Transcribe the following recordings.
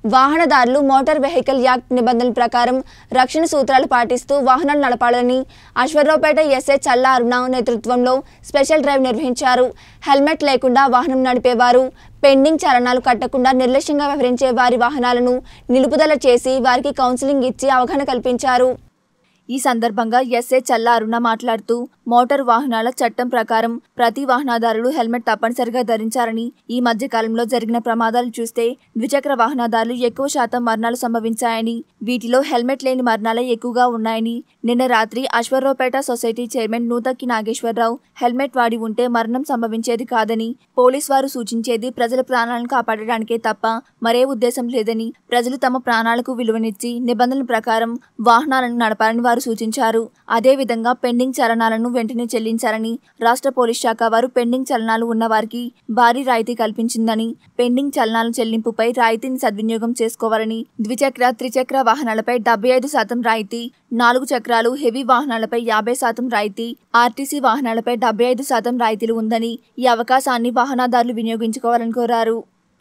వాహనదారులు motor vehicle act నిబంధనల ప్రకారం రక్షణ సూత్రాలు పాటిస్తూ వాహనాలు నడపాలని అశ్వరావుపేట ఎస్ఐ చల్లా అరుణ నేతృత్వంలో స్పెషల్ డ్రైవ్ నిర్వహించారు హెల్మెట్ లేకుండా వాహనం నడిపేవారు పెండింగ్ చలనాలు కట్టకుండా నిర్లక్ష్యంగా వ్యవహరించే వారి వాహనాలను నిలుపుదల చేసి వారికి కౌన్సిలింగ్ ఇచ్చి అవగాహన కల్పించారు ఈ సందర్భంగా ఎస్ఏ చల్లా అరుణ మాట్లాడుతూ మోటార్ వాహనాల చట్టం ప్రకారం ప్రతి వాహనదారులు హెల్మెట్ తప్పనిసరిగా ధరించారని ఈ మధ్య కాలంలో జరిగిన ప్రమాదాలు చూస్తే ద్విచక్ర వాహనదారులు ఎక్కువ శాతం మరణాలు సంభవించాయని వీటిలో హెల్మెట్ లేని మరణాలే ఎక్కువగా ఉన్నాయని నిన్న రాత్రి Aswaraopeta society chairman Nutakki Nageswara Rao helmet వాడి ఉంటే మరణం సంభవించేది కాదని పోలీస్ వారు సూచించేది ప్రజల ప్రాణాలను కాపాడడానికే తప్ప మరే ఉద్దేశం లేదని ప్రజలు తమ ప్రాణాలకు విలువనిచ్చి నిబంధనల ప్రకారం వాహనాలను నడపాలని వారు సూచించారు అదేవిధంగా పెండింగ్ చలనాలను వెంటనే చెల్లించాలని రాష్ట్ర పోలీస్ శాఖ వారు పెండింగ్ చలనాలు ఉన్న వారికి భారీ రాయితీ కల్పించిందని పెండింగ్ చలనాల చెల్లింపుపై రాయితీని సద్వినియోగం చేసుకోవాలని ద్విచక్ర త్రిచక్ర వాహనాలపై డెబ్బై ఐదు శాతం రాయితీ నాలుగు చక్రాలు హెవీ వాహనాలపై యాభై శాతం రాయితీ ఆర్టీసీ వాహనాలపై డెబ్బై ఐదు శాతం రాయితీలు ఉందని ఈ అవకాశాన్ని వాహనదారులు వినియోగించుకోవాలని కోరారు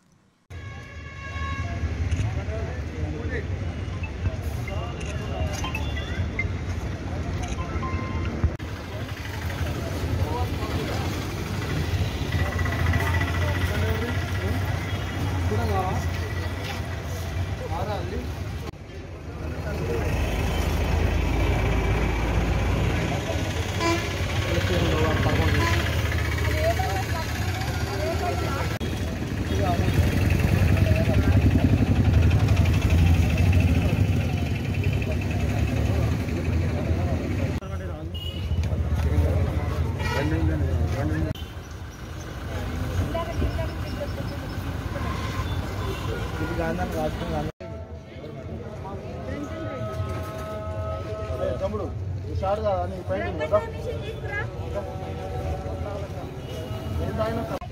తమ్ముడు హుషారు కదా నీ పైన ఏం తాగినా